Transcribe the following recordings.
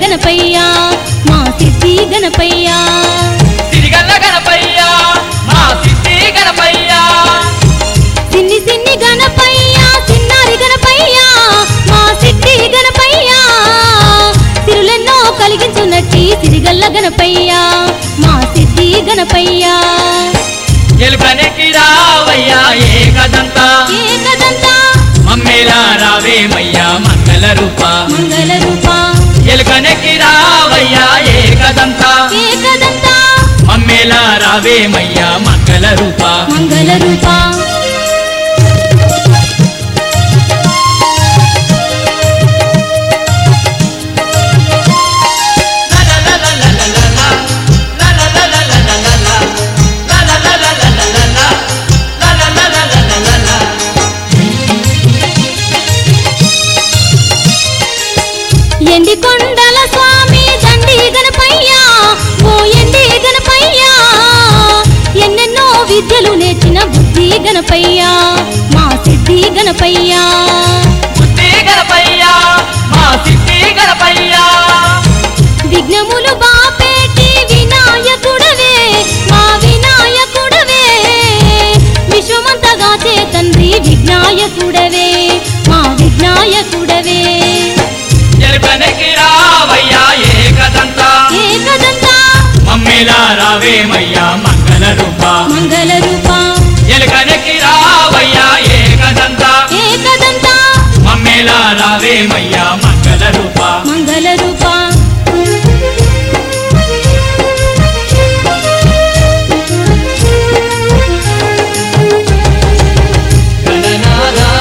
గణపయ్యా మా సిద్ధి గణపయ్యా సిరిగల్ల గణపయ్య మా సిద్ధి గణపయ్య సిన్ని సిన్ని గణపయ్యా సిన్నారి గణపయ్యా మా సిద్ధి గణపయ్యా సిరులెన్నో కలిగించున్నట్టి సిరిగల్ల గణపయ్యా మా సిద్ధి గణపయ్యా ఎలుకనెక్కి రావయ్యా ఏకదంత ఏకదంతా మమ్మేలా రావేమయ్యా మంగళ రూప మంగళ రూపా ఎలుకనెక్కి రావయ్యా ఏకదంత ఏకదంతా మమ్మేలా రావేమయ్యా మంగళ రూప మంగళ రూపా ఎండి కొండల స్వామి దండి గణపయ్యా ఓ ఎండి గణపయ్యా ఎన్నెన్నో విద్యలు నేర్చిన బుద్ధి గణపయ్యా మా సిద్ధి గణపయ్యా బుద్ధి గణపయ్యా మా సిద్ధి గణపయ్యా విఘ్నములు బాపేటి వినాయకుడవే మా వినాయకుడవే విశ్వమంతగా చే తండ్రి విఘ్నాయకుడవే మా విఘ్నాయకుడవే ఎలుకనెక్కి రావయ్యా ఏకదంత ఏకదంతా మమ్మేలా రావేమయ్యా మంగళ రూప మంగళ రూపా ఎలుకనెక్కి రావయ్యా ఏకదంత ఏకదంతా మమ్మేలా రావేమయ్యా మంగళ రూప మంగళ రూపా గణనాదా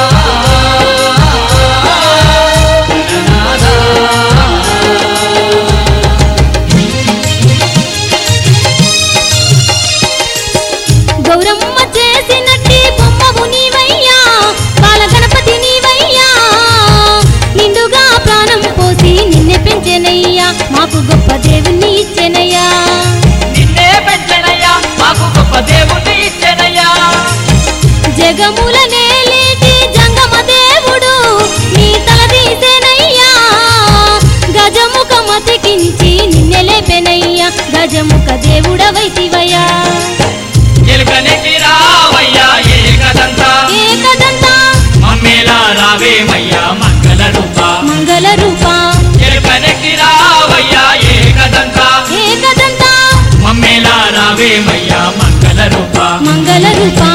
గౌరమ్మ చేసినట్టి బొమ్మవు నీవయ్యా బాల గణపతి నీవయ్యా నిండుగా ప్రాణం పోసి నిన్నే పెంచెనయ్యా మాకు గొప్ప దేవుణ్ణి ఇచ్చెనయ్యా నిన్నే పెంచనయ్యా మాకు గొప్ప దేవుణ్ణి ఇచ్చెనయ్యా జగముల నేలేటి జంగమ దేవుడు నీ తల తీసేనయ్యా గజముఖ మతికించి నిన్నె లేపెనయ్యా గజముఖ దేవుడవైతివయ్యా ఎలుకనెక్కి రావయ్యా ఏకదంత ఏకదంతా మమ్మేలా రావేమయ్యా మంగళ రూప మంగళ రూపా ఎలుకనెక్కి రావయ్యా ఏకదంత ఏకదంతా మమ్మేలా రావేమయ్యా మంగళ రూప మంగళ రూపా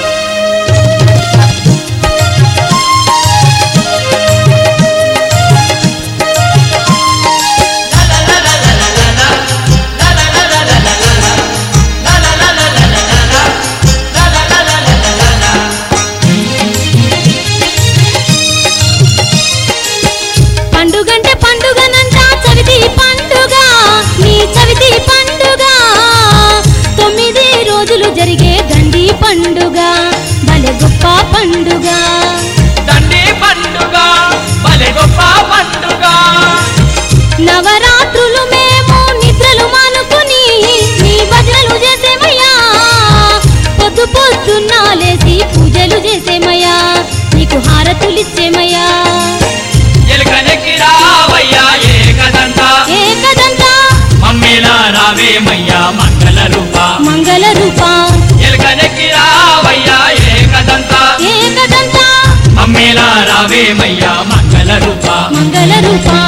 పండుగంటే పండుగనంట చవితి పండుగ నీ చవితి పండుగ తొమ్మిది రోజులు జరిగే దండి పండుగ భలే గొప్ప పండుగ దండి పండుగ భలే గొప్ప పండుగ నవరాత్రులు మేము నిద్రలు మానుకుని నీ భజనలు చేసేమయ్యా పొద్దు పొద్దున్న లేసి పూజలు చేసేమయ్యా నీకు హారతులిచ్చేమయ్యా ఎలుకనెక్కి రావయ్యా ఏకదంత ఏకదంతా మమ్మేలా రావేమయ్యా మంగళ రూప మంగళ రూపా ఎలుకనెక్కి రావయ్యా ఏకదంత ఏకదంతా మమ్మేలా రావేమయ్యా మంగళ రూప మంగళ రూపా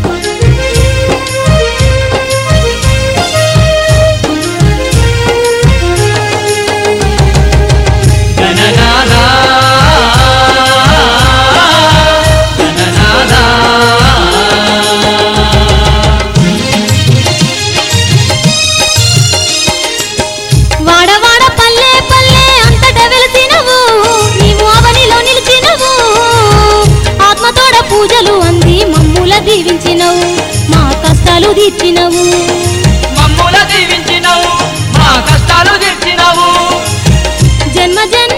గణనాదా గణనాదా వాడవాడ పల్లె పల్లె అంతట వెలిసినవు నీవు అవనిలో నిలిచినవు ఆత్మతోడ పూజలు అంది మమ్ముల దీవించినవు మా కష్టాలు తీర్చినవు మమ్ముల దీవించినవు మా కష్టాలు తీర్చినవు జన్మ జన్మ